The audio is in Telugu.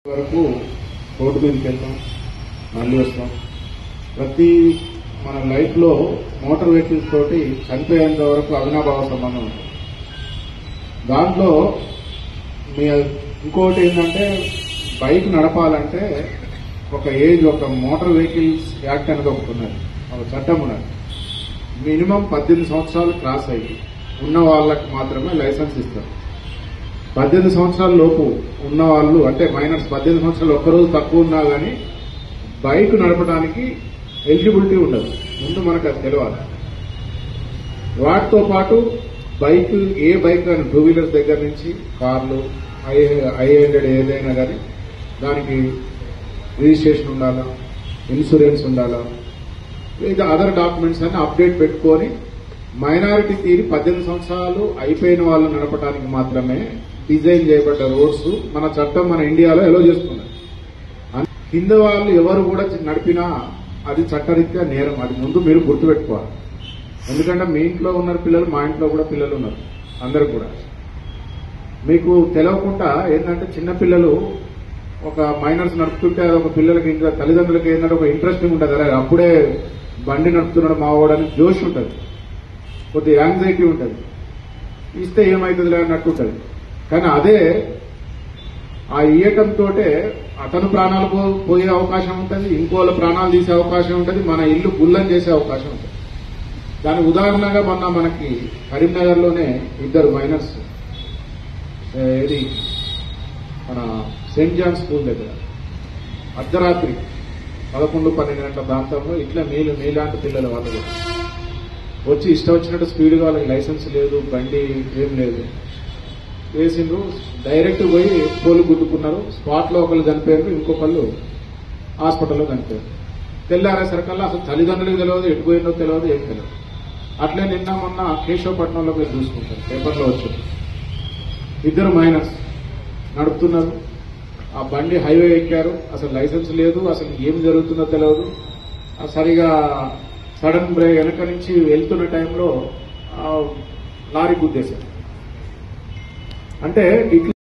వరకు రోడ్డు మీదకి వెళ్తాం మళ్ళీ వస్తాం ప్రతి మన లైఫ్ లో మోటార్ వెహికల్స్ తోటి చనిపోయేంత వరకు అవినాభావ సంబంధం ఉంటుంది దాంట్లో మీ ఇంకోటి ఏంటంటే బైక్ నడపాలంటే ఒక ఏజ్ ఒక మోటార్ వెహికల్స్ యాక్ట్ అనేది ఒకటి ఉన్నది ఒక చట్టం ఉన్నది మినిమం పద్దెనిమిది సంవత్సరాలు క్రాస్ అయ్యి ఉన్న వాళ్ళకి మాత్రమే లైసెన్స్ ఇస్తారు పద్దెనిమిది సంవత్సరాల లోపు ఉన్న వాళ్ళు అంటే మైనర్స్ పద్దెనిమిది సంవత్సరాలు ఒక్కరోజు తక్కువ ఉన్నా కానీ బైక్ నడపడానికి ఎలిజిబిలిటీ ఉండదు ముందు మనకు అది తెలియాలి వాటితో పాటు బైక్ ఏ బైక్ కానీ టూ వీలర్స్ దగ్గర నుంచి కార్లు ఐ ఐ హండ్రెడ్ ఏదైనా కానీ దానికి రిజిస్ట్రేషన్ ఉండాలా ఇన్సూరెన్స్ ఉండాలా లేదా అదర్ డాక్యుమెంట్స్ అన్ని అప్డేట్ పెట్టుకొని మైనారిటీ తీరి పద్దెనిమిది సంవత్సరాలు అయిపోయిన వాళ్ళు నడపడానికి మాత్రమే డిజైన్ చేయబడ్డ రోడ్స్ మన చట్టం మన ఇండియాలో ఎలో చేస్తున్నది అన్- కింద వాళ్ళు ఎవరు కూడా నడిపినా అది చట్టరీత్యా నేరం అది ముందు మీరు గుర్తుపెట్టుకోవాలి ఎందుకంటే మీ ఇంట్లో ఉన్నారు పిల్లలు మా ఇంట్లో కూడా పిల్లలు ఉన్నారు అందరు కూడా మీకు తెలవకుండా ఏంటంటే చిన్న పిల్లలు ఒక మైనర్స్ నడుపుతుంటే అది ఒక పిల్లలకి ఇంకా తల్లిదండ్రులకి ఏంటంటే ఒక ఇంట్రెస్టింగ్ ఉంటుంది అరే అప్పుడే బండి నడుపుతున్నాడు మావాడని జోష్ ఉంటుంది కొద్ది యాంగ్జైటీ ఉంటుంది ఇస్తే ఏమవుతుందిలే అన్నట్టు ఉంటుంది కానీ అదే ఆ ఇయ్యటంతో అతను ప్రాణాలు పో- పోయే అవకాశం ఉంటుంది ఇంకోళ్ళ ప్రాణాలు తీసే అవకాశం ఉంటుంది మన ఇల్లు గుల్లం చేసే అవకాశం ఉంటుంది దాని ఉదాహరణగా మొన్న మనకి కరీంనగర్ లోనే ఇద్దరు మైనర్స్ ఏ, ఇది మన సెయింట్ జాన్ స్కూల్ దగ్గర అర్ధరాత్రి పదకొండు పన్నెండు గంటల ప్రాంతంలో ఇట్లా మీలు మీలాంటి పిల్లలు వాళ్ళు కూడా వచ్చి ఇష్టం వచ్చినట్టు స్పీడ్గా వాళ్ళకి లైసెన్స్ లేదు బండి ఏం లేదు వేసిండ్రు డైరెక్ట్ పోయి పోలు గుద్దుకున్నారు స్పాట్ లో ఒకళ్ళు చనిపోయారు ఇంకొకళ్ళు హాస్పిటల్లో చనిపోయారు తెల్లారేసరికల్లా అసలు తల్లిదండ్రులకు తెలియదు ఎటు పోయిందో తెలియదు ఏం తెలియదు అట్లే నిన్న మొన్న కేశవపట్నంలో మీరు చూసుకుంటారు పేపర్లో వచ్చింది ఇద్దరు మైనర్స్ నడుపుతున్నారు ఆ బండి హైవే ఎక్కారు అసలు లైసెన్స్ లేదు అసలు ఏం జరుగుతుందో తెలియదు ఆ సరిగా సడన్ బ్రేక్ వెనక నుంచి వెళ్తున్న టైంలో ఆ, లారీ గుద్దేశారు అంటే ఇట్లా